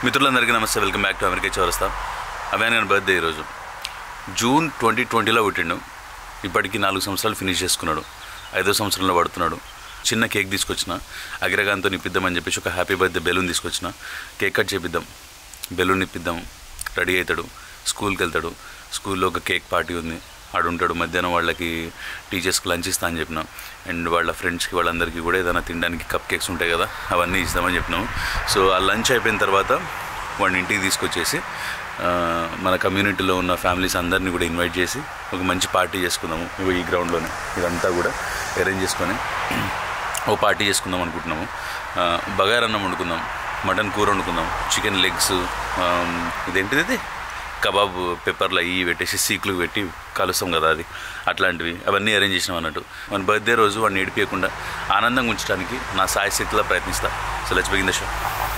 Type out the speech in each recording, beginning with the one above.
మిత్రులందరికీ నమస్తే welcome back to America చౌరస్తా అవేన్ గారి బర్త్డే ఈరోజు జూన్ ట్వంటీ ట్వంటీలో పుట్టిండు ఇప్పటికి నాలుగు సంవత్సరాలు ఫినిష్ చేసుకున్నాడు ఐదో సంవత్సరంలో పడుతున్నాడు చిన్న కేక్ తీసుకొచ్చిన అగ్రగాంతో నిప్పిద్దామని చెప్పేసి ఒక హ్యాపీ బర్త్డే బెలూన్ తీసుకొచ్చిన కేక్ కట్ చేపిద్దాం బెలూన్ నిప్పిద్దాం రెడీ అవుతాడు స్కూల్కి వెళ్తాడు స్కూల్లో ఒక కేక్ పార్టీ ఉంది ఆడు ఉంటాడు మధ్యాహ్నం వాళ్ళకి టీచర్స్కి లంచ్ ఇస్తా అని చెప్పినాం అండ్ వాళ్ళ ఫ్రెండ్స్కి వాళ్ళందరికీ కూడా ఏదైనా తినడానికి కప్ కేక్స్ ఉంటాయి కదా అవన్నీ ఇస్తామని చెప్పినాము సో ఆ లంచ్ అయిపోయిన తర్వాత వాడిని ఇంటికి తీసుకొచ్చేసి ఆ, మన కమ్యూనిటీలో ఉన్న ఫ్యామిలీస్ అందరినీ కూడా ఇన్వైట్ చేసి ఒక మంచి పార్టీ చేసుకుందాము ఇగో ఈ గ్రౌండ్లోనే ఇదంతా కూడా అరేంజ్ చేసుకొని ఓ పార్టీ చేసుకుందాం అనుకుంటున్నాము ఆ, బగారన్నం వండుకుందాం మటన్ కూర వండుకుందాం చికెన్ లెగ్స్ ఇదేంటిది ఇది కబాబ్ పెప్పర్లు అవి పెట్టేసి సీకులు పెట్టి కలుస్తాం కదా అది అట్లాంటివి అవన్నీ అరేంజ్ చేసినాం అన్నట్టు మన బర్త్డే రోజు వాడిని ఏడిపించకుండా ఆనందంగా ఉంచడానికి నా సాయ శక్తిలో ప్రయత్నిస్తా so let's begin the show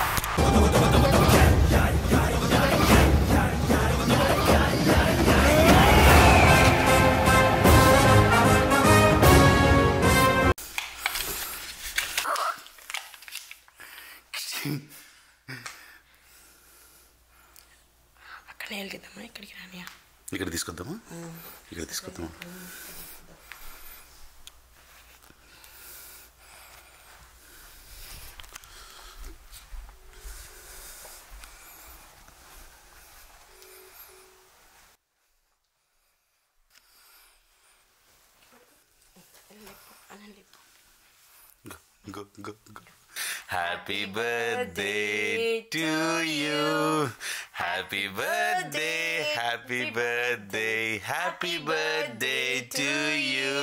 అక్కడే వెళ్తామా ఇక్కడికి రానియా ఇక్కడ తీసుకొద్దామా ఇక్కడ తీసుకొద్దామా Go, go, go. Happy birthday to you. Happy birthday, happy birthday, happy birthday to you.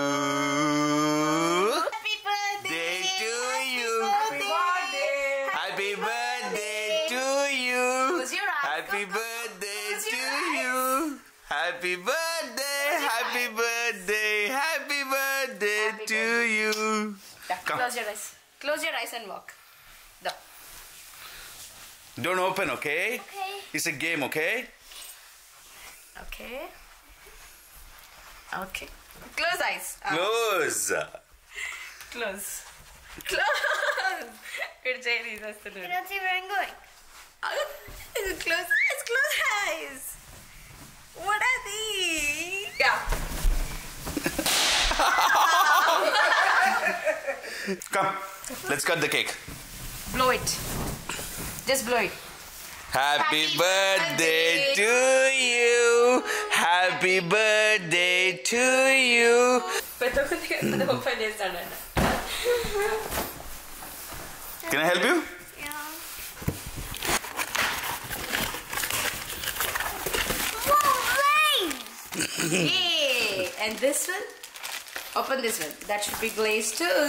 Happy Day to you. Happy birthday to you. Close your eyes. Happy birthday Close to your you. Happy birthday, happy birthday, happy birthday to you. Come. Close your eyes. Close your eyes and walk. The. Don't open, okay? Okay. It's a game, okay? Okay. Okay. Close eyes. Ah, Close. Close. Close. Good Jerry, that's the I don't see where I'm going. Close eyes. Close eyes. What are these? Yeah. Come, let's cut the cake. Blow it. Just blow it. Happy Happy birthday birthday to you. Happy birthday to you. పెద్ద కొద్దిగా open చేస్తాడంట Can I help you? Yeah. Whoa, rain! Yay! And this one? Open this one. That should be glazed too.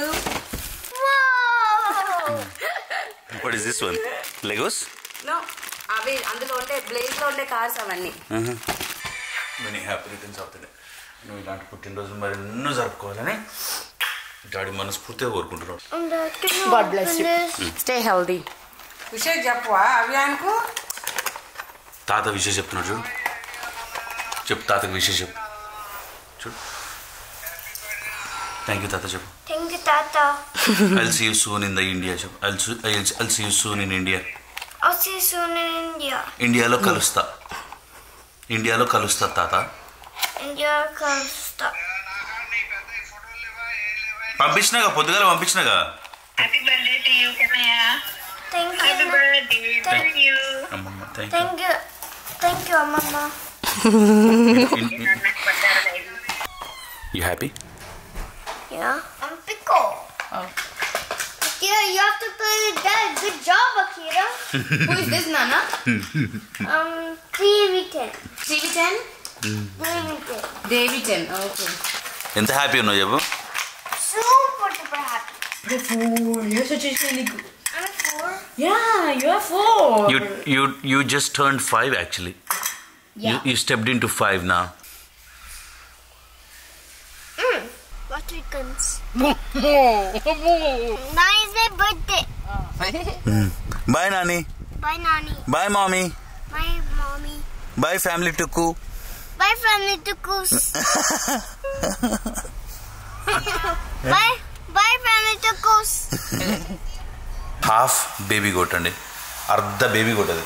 Whoa! What is this one? Legos? No. అవి అందులో ఉండే blaze లో ఉండే cars అవన్నీ many happy returns of the day నువ్వు ఇలాంటి పుట్టినరోజు మరి ఎన్నో జరుపుకోవాలని డాడీ మనస్ఫూర్తిగా కోరుకుంటున్నాడు God bless you. Stay healthy విషయం చెప్పవా అభియాన్కు తాత విషయం చెప్తున్నాడు చూడు చెప్పు తాతకి విషయం చెప్పు చూడు థ్యాంక్ యూ తాత చెప్పు Thank you, Tata. I'll see you soon in the India చెప్పు I'll see you soon in India I'll see you soon in India. ఇండియాలో కలుస్తా ఇండియాలో కలుస్తా తాత India comes stuff. పంపించినాగా పొద్దుగాల పంపించినాగా Happy birthday to you, Kanaya. Thank Happy you. birthday to you. అమ్మమ్మ thank you Thank you. Thank you, Mama. You happy Yeah. I'm Pico. Akira, you have to play the dad. Good job, Akira. Who is this నానా um, TV10. TV ten TV10. TV ten okay ఎంత happy ఉన్నావు చెప్పు Super duper happy. Four years వచ్చేసి నీకు I'm a four. Yeah you are four You you you just turned five actually. You you stepped into five now. What weekends? Now is my birthday. Bye Nani. Bye, Nani. Bye mommy. Bye, Mommy. Bye family Tuku. Bye, family to Goose. bye, bye, family to Goose. Half baby goat అండి అర్ధ baby కొట్టది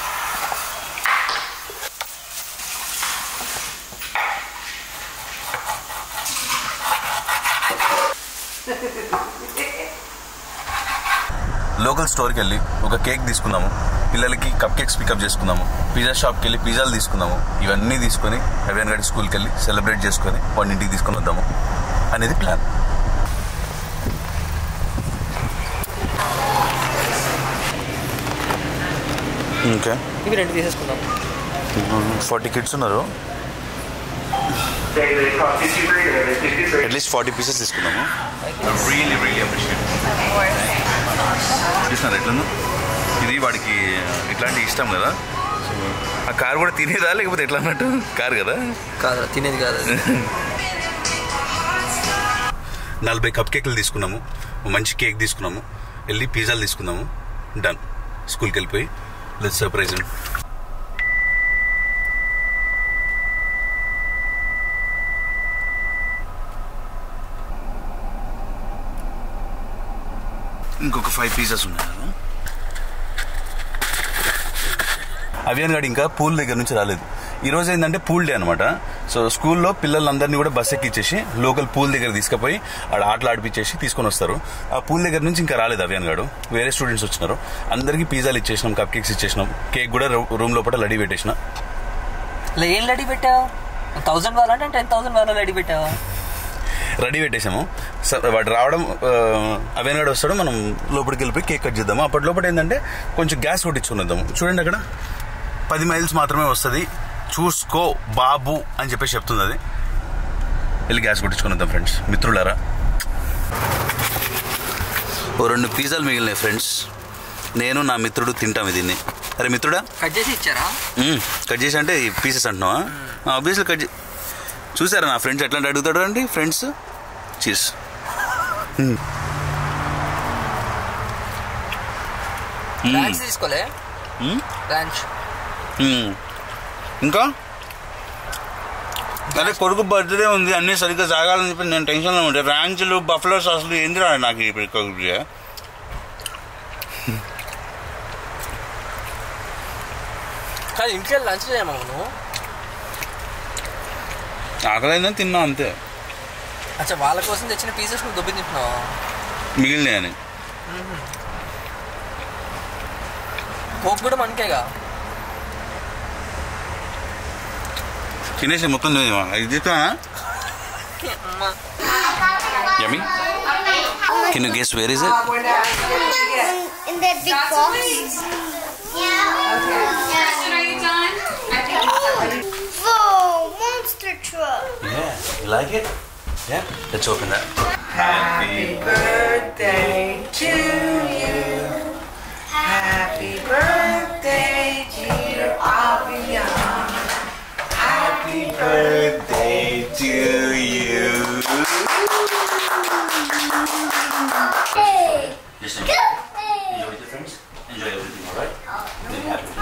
local స్టోర్కి వెళ్ళి ఒక cake తీసుకున్నాము పిల్లలకి cup cakes pickup చేసుకున్నాము pizza షాప్కి వెళ్ళి పిజ్జాలు తీసుకున్నాము ఇవన్నీ తీసుకొని అవియన్ గడి స్కూల్కి వెళ్ళి సెలబ్రేట్ చేసుకొని వాడిని ఇంటికి తీసుకొని వద్దాము అనేది ప్లాన్ ఇంకా ఇవి రెండు తీసేసుకుందాం ఫార్టీ కిడ్స్ ఉన్నారు అట్లీస్ట్ ఫార్టీ పీసెస్ తీసుకున్నాము రియలీ రియలీ అప్రిషియేట్ చూస్తున్నారు ఎట్లా ఇది వాడికి ఇట్లాంటి ఇష్టం కదా సో ఆ కార్ కూడా తినేదా లేకపోతే ఎట్లా అన్నట్టు కార్ కదా కాదు తినేది కాదు అది. నలభై కప్ కేకులు తీసుకున్నాము ఓ మంచి కేక్ తీసుకున్నాము వెళ్ళి పిజ్జాలు తీసుకున్నాము డన్ స్కూల్కి వెళ్ళిపోయి లెట్స్ సర్ప్రైజ్ ఇంకొక ఫైవ్ పీసెస్ ఉన్నాయి కదా అవియన్ గారు ఇంకా పూల్ దగ్గర నుంచి రాలేదు ఈ రోజు ఏంటంటే పూల్ డే అనమాట సో స్కూల్లో పిల్లలందరినీ కూడా బస్ ఎక్కించేసి లోకల్ పూల్ దగ్గర తీసుకుపోయి ఆడ ఆటలు ఆడిపించేసి తీసుకొని వస్తారు ఆ పూల్ దగ్గర నుంచి ఇంకా రాలేదు అవియన్ గారు వేరే స్టూడెంట్స్ వచ్చినారు అందరికీ పిజ్జాలు ఇచ్చేసినాం కప్ కేక్స్ ఇచ్చేసినాం కేక్ కూడా రూమ్ లోపల రెడీ పెట్టేసిన ఇలా ఏం రెడీ పెట్టావు థౌసండ్ కావాలంటే టెన్ థౌసండ్ వాళ్ళ రెడీ పెట్టావా రెడీ పెట్టేసాము స- వాడు రావడం అవేన్ గారు వస్తాడు మనం లోపలికి వెళ్ళిపోయి కేక్ కట్ చేద్దాము అప్పటి లోపల ఏంటంటే కొంచెం గ్యాస్ కొట్టించుకునేద్దాము చూడండి అక్కడ పది మైల్స్ మాత్రమే వస్తుంది చూసుకో బాబు అని చెప్పేసి చెప్తుంది అది వెళ్ళి గ్యాస్ కొట్టించుకునేద్దాం ఫ్రెండ్స్ మిత్రులారా ఓ రెండు పిజ్జాలు మిగిలినాయి ఫ్రెండ్స్ నేను నా మిత్రుడు తింటాము దీన్ని అరే మిత్రుడా కట్ చేసి ఇచ్చారా మ్మ్. కట్ చేసి అంటే పీసెస్ అంటున్నావా ఆబ్వియస్లీ కట్ చే చూసారా నా ఫ్రెండ్స్ ఎట్లా అడుగుతాడు అండి ఫ్రెండ్స్ చీస్ ర్యాంచ్ తీసుకోలే ర్యాంచ్ ఇంకా అదే కొడుకు బర్త్డే ఉంది అన్నీ సరిగ్గా సాగాలని చెప్పి నేను టెన్షన్లో ఉంటే ర్యాంచ్లు బఫ్లో సాసులు ఏంది రా నాకు ఇప్పుడు కొడుకు కానీ ఇంట్లో లంచ్ చేయమా నువ్వు ఆకలైందని తిన్నా అంతే అచ్చా వాళ్ళ కోసం తెచ్చిన పీసెస్ నువ్వు దొబ్బి తింటున్నావా మిగిలినాయి అని కోక్ కూడా మనకేగా తినేసి మొత్తం తినేమా ఇది తింటావా yummy can you guess where is it In, in that big box. Whoa, monster truck. Yeah, you like it? Yeah. Let's open that. Happy birthday to you. Happy birthday, dear Avian. Happy birthday to you. Hey. Just enjoy. Enjoy with your friends. Enjoy everything, alright? Then you have to-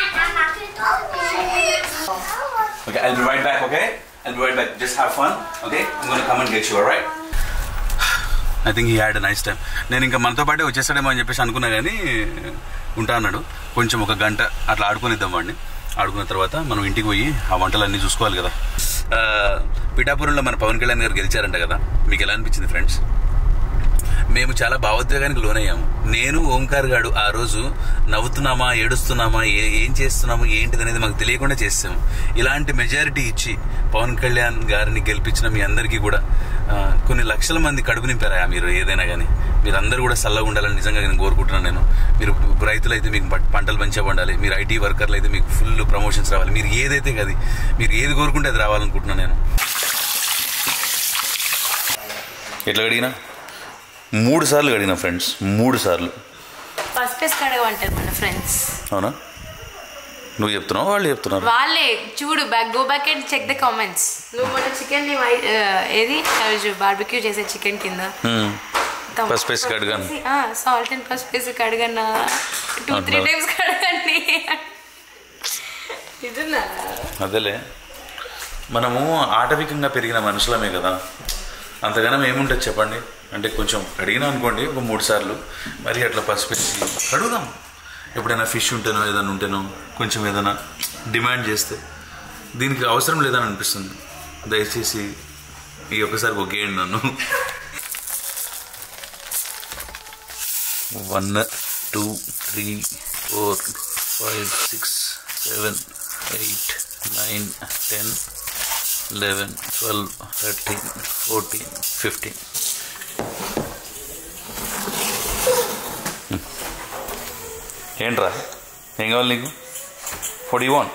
Okay, I'll be right back, okay? I'll be right back. Just have fun, okay? I'm gonna come and get you, alright? I think he had nice time నేను ఇంకా మనతో పాటే వచ్చేస్తాడేమో అని చెప్పేసి అనుకున్నా కానీ ఉంటా అన్నాడు కొంచెం ఒక గంట అట్లా ఆడుకునిద్దాం వాడిని ఆడుకున్న తర్వాత మనం ఇంటికి పోయి ఆ వంటలన్నీ చూసుకోవాలి కదా ఆ, పిఠాపురంలో మన పవన్ కళ్యాణ్ గారు గెలిచారంట కదా మీకు ఎలా అనిపించింది ఫ్రెండ్స్ మేము చాలా భావోద్వేగానికి లోనయ్యాము నేను ఓంకార్ గాడు ఆ రోజు నవ్వుతున్నామా ఏడుస్తున్నామా ఏ ఏం చేస్తున్నాము ఏంటిది అనేది మాకు తెలియకుండా చేసాము ఇలాంటి మెజారిటీ ఇచ్చి పవన్ కళ్యాణ్ గారిని గెలిపించిన మీ అందరికీ కూడా ఆ, కొన్ని లక్షల మంది కడుపు నింపారా మీరు ఏదైనా కానీ మీరందరూ కూడా చల్లగా ఉండాలని నిజంగా నేను కోరుకుంటున్నాను నేను మీరు రైతులైతే మీకు ప- పంటలు మంచిగా పండాలి మీరు ఐటీ వర్కర్లు అయితే మీకు ఫుల్ ప్రమోషన్స్ రావాలి మీరు ఏదైతే అది మీరు ఏది కోరుకుంటే అది రావాలనుకుంటున్నాను నేను ఎట్లా అడిగినా మూడు సార్లు అడిగిన ఫ్రెండ్స్ మూడు సార్లు ఫస్ట్ ప్లేస్ కడగమంటారు మన ఫ్రెండ్స్ అవునా నువ్వు చెప్తున్నావు వాళ్ళు చెప్తున్నారు వాళ్ళే చూడు back go back and check the comments నువ్వు మన చికెన్ ఏది రోజు బార్బిక్యూ చేసే చికెన్ కింద హ్మ్. First place కి అడగాను. సాల్ట్ అండ్ ఫస్ట్ ప్లేస్ కడగన్నా టూ త్రీ అంటున్నారు. టైమ్స్ కడగండి ఇదన్నా అదేలే మనము ఆటవికంగా పెరిగిన మనుషులమే కదా అంతగానం ఏముంటుంది చెప్పండి అంటే కొంచెం అడిగినా అనుకోండి ఒక మూడు సార్లు మరి అట్లా పసిపేసి కడుగుదాం ఎప్పుడైనా ఫిష్ ఉంటేనో ఏదైనా ఉంటేనో కొంచెం ఏదైనా డిమాండ్ చేస్తే దీనికి అవసరం లేదని అనిపిస్తుంది దయచేసి ఈ ఒక్కసారి ఒకేయండి నన్ను one two three four five six seven eight nine ten eleven twelve thirteen fourteen fifteen ఏంట్రా ఏం కావాలి నీకు what you want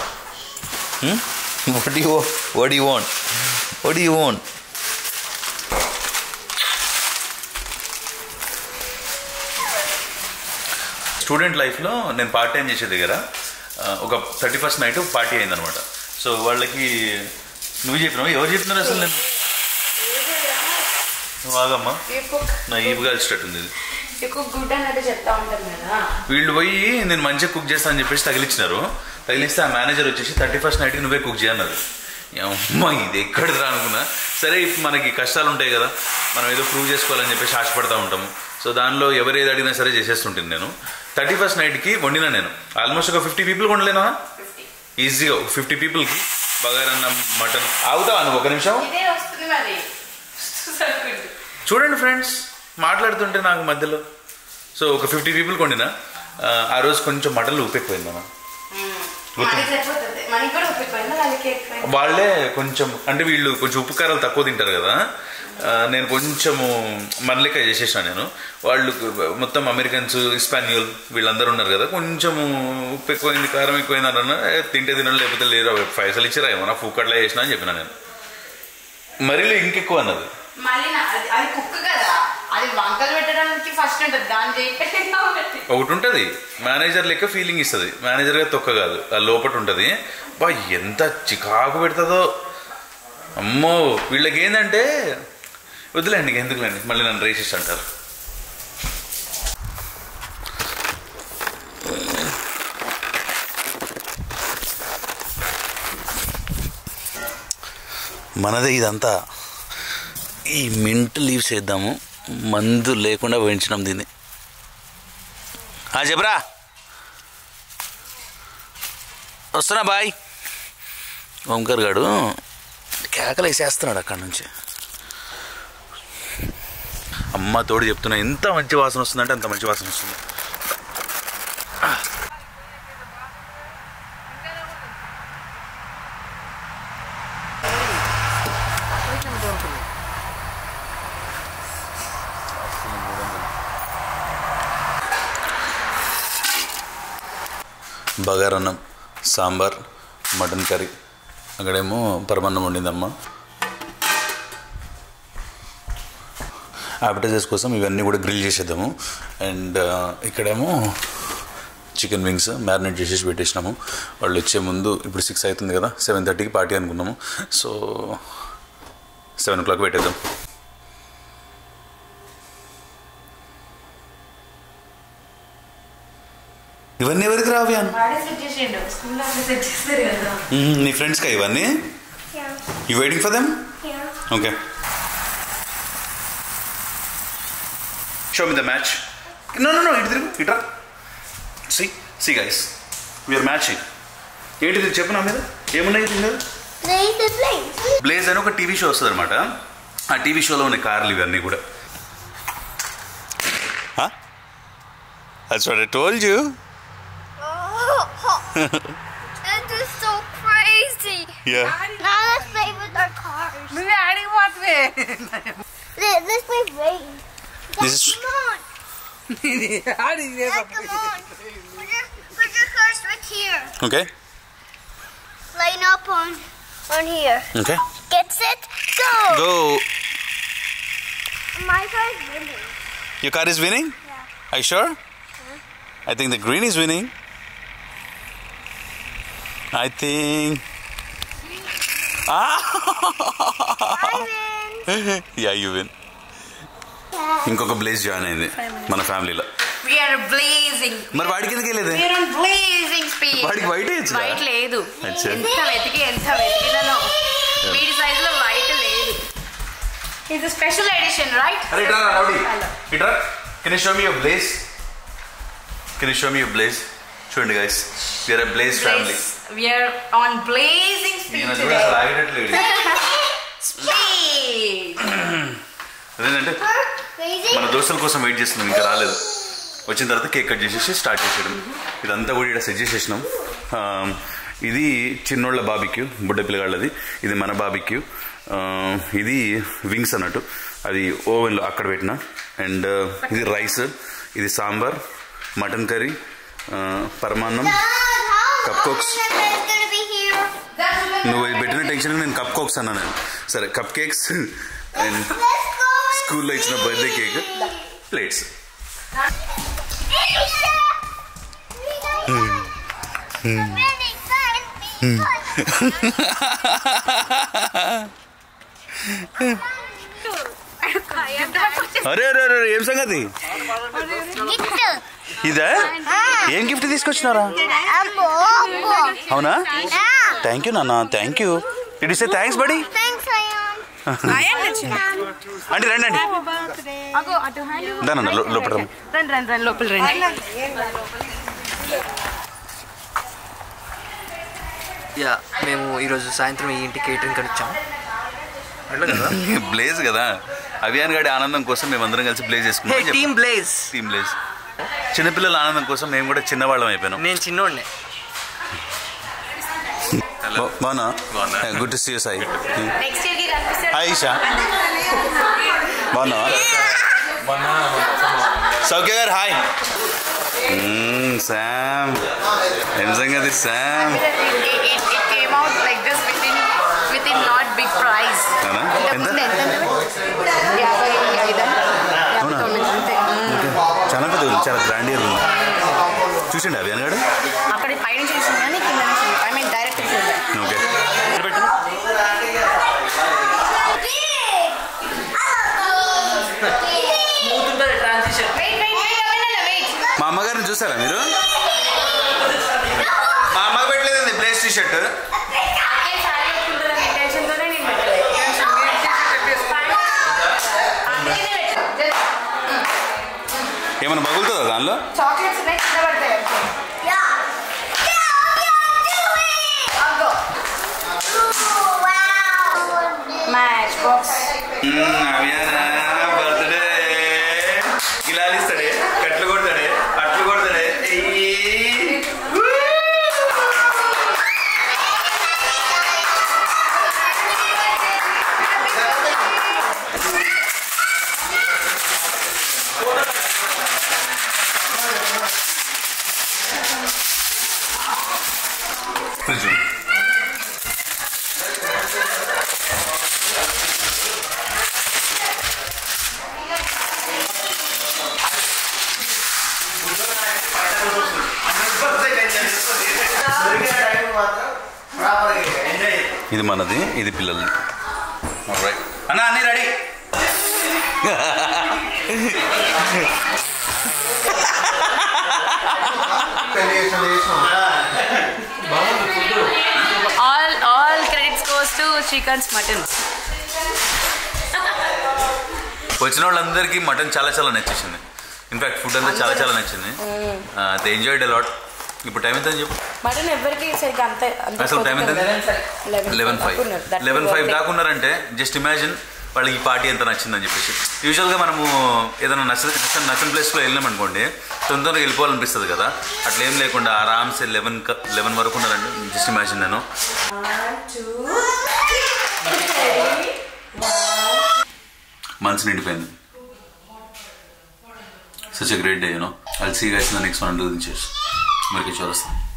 what you what you want what you want student లైఫ్లో నేను పార్ట్ టైం చేసే దగ్గర ఆ, ఒక థర్టీ ఫస్ట్ నైట్ పార్టీ అయిందనమాట సో వాళ్ళకి నువ్వు చెప్పినావు ఎవరు చెప్పినారు అసలు నేను నువ్వు ఆగమ్మా నా ఈపు కాల్చేటట్టుంది ఇది ఎక్కువ గుడ్ అన్నట్టు చెప్తా ఉంటాం కదా వీళ్ళు పోయి నేను మంచిగా కుక్ చేస్తా అని చెప్పేసి తగిలిచ్చినారు తగిలిస్తే ఆ మేనేజర్ వచ్చేసి థర్టీ ఫస్ట్ నైట్కి నువ్వే కుక్ చేయన్నారు అమ్మా ఇది ఎక్కడిది రా అనుకున్నా సరే ఇప్పుడు మనకి కష్టాలు ఉంటాయి కదా మనం ఏదో ప్రూవ్ చేసుకోవాలని చెప్పేసి ఆశపడతా ఉంటాము సో దానిలో ఎవరు ఏది అడిగినా సరే చేసేస్తుంటాను నేను థర్టీ ఫస్ట్ నైట్కి వండినా నేను ఆల్మోస్ట్ ఒక ఫిఫ్టీ పీపుల్ వండలేనా ఈజీగా ఒక ఫిఫ్టీ పీపుల్కి బగారన్నం మటన్ ఆగుతావా నువ్వు ఒక నిమిషం ఇదే వస్తుంది మరి సరుకుండు. చూడండి ఫ్రెండ్స్ మాట్లాడుతుంటే నాకు మధ్యలో సో ఒక ఫిఫ్టీ పీపుల్ కొండిన ఆ రోజు కొంచెం మటన్లు ఉప్పు ఎక్కువైందమ్మా మనకి సరిపోతుంది మనకి కూడా ఉప్పిపోయిందా వాళ్ళకి ఎక్కువైందా వాళ్ళే కొంచెం అంటే వీళ్ళు కొంచెం ఉప్పు కారాలు తక్కువ తింటారు కదా ఆ, నేను కొంచెము మన లెక్క చేసేసాను నేను వాళ్ళు మొత్తం అమెరికన్స్ ఇస్పాన్యూల్ వీళ్ళందరూ ఉన్నారు కదా కొంచెము ఉప్పు ఎక్కువైంది కారం ఎక్కువైంది అన్న తింటే తినడం లేకపోతే లేదు అవి పైసలు ఇచ్చిరా ఏమన్నా ఫూకట్లా చేసినా అని చెప్పిన నేను మరీలో ఇంకెక్కువ అన్నది మళ్ళీ నా- అది- అది కుక్క కదా అది వంకలు పెట్టడానికి ఫస్ట్ ఉంటుంది దాని చేయకపోతే కాబట్టి ఒకటి ఉంటుంది మేనేజర్ లెక్క ఫీలింగ్ ఇస్తుంది మేనేజర్గా తొక్క కాదు ఆ లోపట ఉంటుంది బా ఎంత చికాకు పెడుతుందో అమ్మో వీళ్ళకి ఏంటంటే వద్దులేండి ఇంక ఎందుకులేండి మళ్ళీ నన్ను రేసిస్ట్ అంటారు మనదే ఇదంతా ఈ మింట్ లీవ్స్ వేద్దాము మందు లేకుండా వేయించినాం దీన్ని ఆ, చెప్పరా వస్తున్నా బాయ్ ఓంకర్ గాడు కేకలు వేసేస్తున్నాడు అక్కడ నుంచి అమ్మ తోడు చెప్తున్నా ఎంత మంచి వాసన వస్తుందంటే అంత మంచి వాసన వస్తుంది బగారన్నం సాంబార్ మటన్ కర్రీ అక్కడేమో పరమన్నం వండిందమ్మ యాపిటైజర్స్ కోసం ఇవన్నీ కూడా గ్రిల్ చేసేద్దాము అండ్ ఇక్కడేమో చికెన్ వింగ్స్ మ్యారినేట్ చేసేసి పెట్టేసినాము వాళ్ళు వచ్చే ముందు ఇప్పుడు సిక్స్ అవుతుంది కదా సెవెన్ థర్టీకి పార్టీ అనుకున్నాము సో సెవెన్ ఓ క్లాక్ పెట్టేద్దాం ఇవన్నీ ఎవరికి రావ్యాన్ వాడే సెట్ చేసిండు స్కూల్లో అట్లా సెట్ చేస్తారు కదా నీ ఫ్రెండ్స్కా ఇవన్నీ Yeah. You waiting for them Yeah. Okay show me the match no no no ఇటు తిరుగు ఇట్రా see see guys we're matching ఏంటిది చెప్పు నా మీద ఏమున్నాయి దీని మీద Play the place. బ్లేజ్ అని ఒక టీవీ షో వస్తుంది అనమాట ఆ టీవీ షోలో ఉన్న కార్లు ఇవన్నీ కూడా That's what I told you. that is so crazy. Yeah. Now let's play with our cars. నువ్వే ఆడిపోతువే Let, let's play rain. This is- Come on. ఆడి Dad, come on. Put your, put your cars right here. Okay. Line up on on here. Okay. Get set, go. Go. My car is winning. Your car is winning? Yeah. Are you sure? I think the green is winning. I think. Ah! I win. yeah, you win. ఇంకొక blaze join అయింది మన ఫ్యామిలీలో we're blazing మరి వాడికి ఎందుకు వెళ్ళేది we're on blazing speed వాడికి white వేయొచ్చు కదా? వైట్ లేదు అచ్చా. ఎంత వెతికి ఎంత వెతికినానో వీడి సైజ్ లో వైట్ లేదు ఇది స్పెషల్ ఎడిషన్ రైట్ అరే ఇట్రా రౌడీ ఇట్రా can you show me your blaze can show me blaze చూడండి guys we're a blaze family we are on blazing speed నేను today. అసలు ఆగేటట్లేదు Speed. అదేంటంటే Crazy. మన దోస్తుల కోసం వెయిట్ చేస్తున్నాం ఇంకా రాలేదు వచ్చిన తర్వాత కేక్ కట్ చేసేసి స్టార్ట్ చేసేయడం ఇదంతా కూడా ఇక్కడ సెట్ చేసేసినాం ఆ, ఇది చిన్నోళ్ళ బాబిక్యూ బుడ్డ పిల్లగాళ్ళది ఇది మన బాబిక్యూ ఇది వింగ్స్ అన్నట్టు అది ఓవెన్లో అక్కడ పెట్టిన అండ్ ఇది రైస్ ఇది సాంబార్ మటన్ కర్రీ పరమాన్నం Dad, how Cupcakes. long is gonna be here? నువ్వు ఇది పెట్టిన టెన్షన్ నేను కప్ కోక్స్ అన్నాను నేను సరే cup cakes and Let's go. స్కూల్లో ఇచ్చిన బర్త్డే కేక్ ప్లేట్స్ అరే అరే అరే ఏం సంగతి ఇదా ఏం గిఫ్ట్ తీసుకొచ్చినారా అవునా థ్యాంక్ యూ నాన్న thank you it is thanks buddy Thanks, Ayan. అంటే రండి అండి అగో అటు హ్యాండ్ దానన్న లో- లోపల రమ్ము. రండి రండి రండి లోపల రండి యా మేము ఈరోజు సాయంత్రం ఈ ఇంటి కేటరింగ్ కని వచ్చాం అట్లా కదా బ్లేజ్ కదా అభియాన్ గాడి ఆనందం కోసం మేమందరం కలిసి బ్లేజ్ హే చేసుకున్నాం టీమ్ బ్లేజ్ టీమ్ బ్లేజ్ చిన్నపిల్లల ఆనందం కోసం మేము కూడా చిన్నవాళ్ళం అయిపోయినాం నేను చిన్నోడినే బాగున్నా బాగున్నా. Good to see you Sai next year కి కనిపిస్తాడు హాయ్ ఈషా బాగున్నా సౌఖ్య గారు హాయ్ శామ్ ఏం సంగతి Sam it, it, it, it came out like this within within not big price. అవునా? ఎంత? ఇంతకుముందు ఎంత ఉంది? యాభై ఐదా? యాభై అవునా? తొమ్మిది అంతే. చాలా పెద్ద ఉంది చాలా గ్రాండ్ ఇయర్ ఉంది చూసిండి అభియాన్ గారు అక్కడ పైనుంచి చూసింది కానీ కింద నుంచి ఐ మీన్ డైరెక్ట్ చూడలేదు okay transition wait wait wait అవ్వనన్నా వెయిట్ మా అమ్మగారిని చూసారా మీరు మా అమ్మ పెట్టలేదండి బ్లేస్ టీ షర్ట్ అక్కయ్య సారీ కట్టుకుంటుందని intention తోనే నేను పెట్టలేదు. అందుకనే పెట్టా. Just ఏమైనా బగులుతుందా దానిలో chocolates ఉన్నాయి కింద పడతాయి అంతే. Yeah. Yeah, yeah, do it. అగ్గో. Oh, wow. Match box. Birthday గిలాలిస్తాడే కట్లు కొడతాడే అట్లు కొడతాడే ఫ్రిడ్జ్ ఇది మనది ఇది పిల్లలది Alright. అన్న అన్నీ ready All all credits goes to Shrikant's mutton. వచ్చిన వాళ్ళందరికీ మటన్ చాలా చాలా నచ్చేసింది ఇన్ఫాక్ట్ ఫుడ్ అంతా చాలా చాలా నచ్చింది దే ఎంజాయ్డ్ అలాట్ ఇప్పుడు టైం ఎంత అని చెప్పు మటన్ ఎవరికి సరిగ్గా అంత అంత అసలు టైం ఎంత లెవెన్ ఫైవ్ లెవెన్ ఫైవ్ దాకా ఉన్నారంటే జస్ట్ ఇమాజిన్ వాళ్ళకి ఈ పార్టీ ఎంత నచ్చిందని చెప్పేసి యూజువల్గా మనము ఏదైనా నచ్చ నచ్చని నచ్చని ప్లేస్లో వెళ్ళినాం అనుకోండి తొందరగా వెళ్ళిపోవాలనిపిస్తుంది కదా అట్లా ఏం లేకుండా ఆరామ్సే లెవెన్ లెవెన్ వరకు ఉన్నారండి జస్ట్ ఇమాజిన్ నేను మనసు నిండిపోయింది such a great day you know I'll see guys the next one డూ దించేసి మరికి చూస్తాం